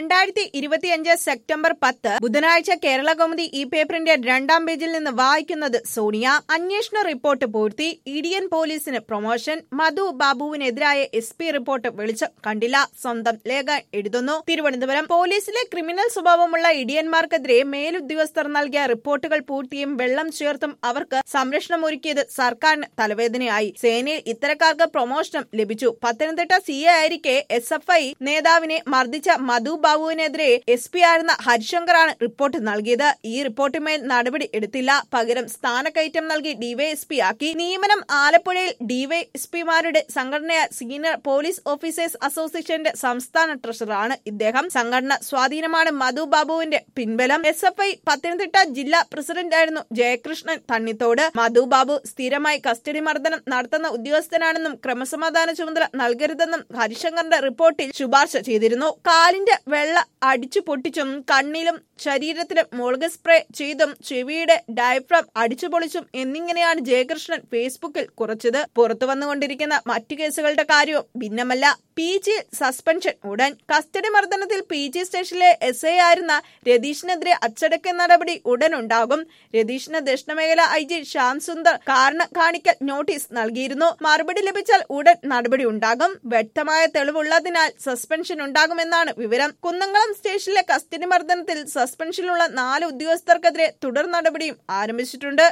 രണ്ടായിരത്തി ഇരുപത്തിയഞ്ച് സെപ്റ്റംബർ പത്ത് ബുധനാഴ്ച കേരള കൗമുദി ഈ പേപ്പറിന്റെ രണ്ടാം പേജിൽ നിന്ന് വായിക്കുന്നത് സോണിയ അന്വേഷണ റിപ്പോർട്ട് പൂർത്തി ഇഡിയൻ പോലീസിന് പ്രൊമോഷൻ മധു ബാബുവിനെതിരായ എസ് പി റിപ്പോർട്ട് വെളിച്ചം കണ്ടില്ല സ്വന്തം ലേഖ എഴുതുന്നു തിരുവനന്തപുരം പോലീസിലെ ക്രിമിനൽ സ്വഭാവമുള്ള ഇഡിയന്മാർക്കെതിരെ മേലുദ്യോഗസ്ഥർ നൽകിയ റിപ്പോർട്ടുകൾ പൂർത്തിയും വെള്ളം ചേർത്തും അവർക്ക് സംരക്ഷണമൊരുക്കിയത് സർക്കാരിന് തലവേദനയായി സേനയിൽ ഇത്തരക്കാർക്ക് പ്രൊമോഷനും ലഭിച്ചു പത്തനംതിട്ട സി എ ആയിരിക്കെ എസ് എഫ് ഐ നേതാവിനെ മർദ്ദിച്ച മധു ബാബുവിനെതിരെ എസ് പി ആയിരുന്ന ഹരിശങ്കറാണ് റിപ്പോർട്ട് നൽകിയത് ഈ റിപ്പോർട്ടിന്മേൽ നടപടി എടുത്തില്ല പകരം സ്ഥാനക്കയറ്റം നൽകി ഡിവൈഎസ്പി ആക്കി നിയമനം ആലപ്പുഴയിൽ ഡിവൈഎസ്പിമാരുടെ സംഘടനയായ സീനിയർ പോലീസ് ഓഫീസേഴ്സ് അസോസിയേഷന്റെ സംസ്ഥാന ട്രഷററാണ് ഇദ്ദേഹം സംഘടന സ്വാധീനമാണ് മധു ബാബുവിന്റെ പിൻബലം എസ് എഫ് ഐ പത്തനംതിട്ട ജില്ലാ പ്രസിഡന്റായിരുന്നു ജയകൃഷ്ണൻ തണ്ണിത്തോട് മധു ബാബു സ്ഥിരമായി കസ്റ്റഡി മർദ്ദനം നടത്തുന്ന ഉദ്യോഗസ്ഥനാണെന്നും ക്രമസമാധാന ചുമതല നൽകരുതെന്നും ഹരിശങ്കറിന്റെ റിപ്പോർട്ടിൽ ശുപാർശ ചെയ്തിരുന്നു കാലിന്റെ വെള്ള അടിച്ചു പൊട്ടിച്ചും കണ്ണിലും ശരീരത്തിലും മുളക് സ്പ്രേ ചെയ്തും ചെവിയുടെ ഡയഫ്രം അടിച്ചു പൊളിച്ചും എന്നിങ്ങനെയാണ് ജയകൃഷ്ണൻ ഫേസ്ബുക്കിൽ കുറിച്ചത് പുറത്തു വന്നുകൊണ്ടിരിക്കുന്ന മറ്റു കേസുകളുടെ കാര്യവും ഭിന്നമല്ല പി ജി സസ്പെൻഷൻ ഉടൻ കസ്റ്റഡി മർദ്ദനത്തിൽ പി ജി സ്റ്റേഷനിലെ എസ് ഐ ആയിരുന്ന രതീഷിനെതിരെ അച്ചടക്ക നടപടി ഉടൻ ഉണ്ടാകും രതീഷിന് ദക്ഷിണമേഖല ഐ ജി ശ്യാം സുന്ദർ കാരണം കാണിക്കൽ നോട്ടീസ് നൽകിയിരുന്നു മറുപടി ലഭിച്ചാൽ ഉടൻ നടപടി ഉണ്ടാകും വ്യക്തമായ തെളിവുള്ളതിനാൽ സസ്പെൻഷൻ ഉണ്ടാകുമെന്നാണ് വിവരം കുന്നംകുളം സ്റ്റേഷനിലെ കസ്റ്റഡി മർദ്ദനത്തിൽ സസ്പെൻഷനിലുള്ള നാല് ഉദ്യോഗസ്ഥർക്കെതിരെ തുടർ നടപടിയും ആരംഭിച്ചിട്ടുണ്ട്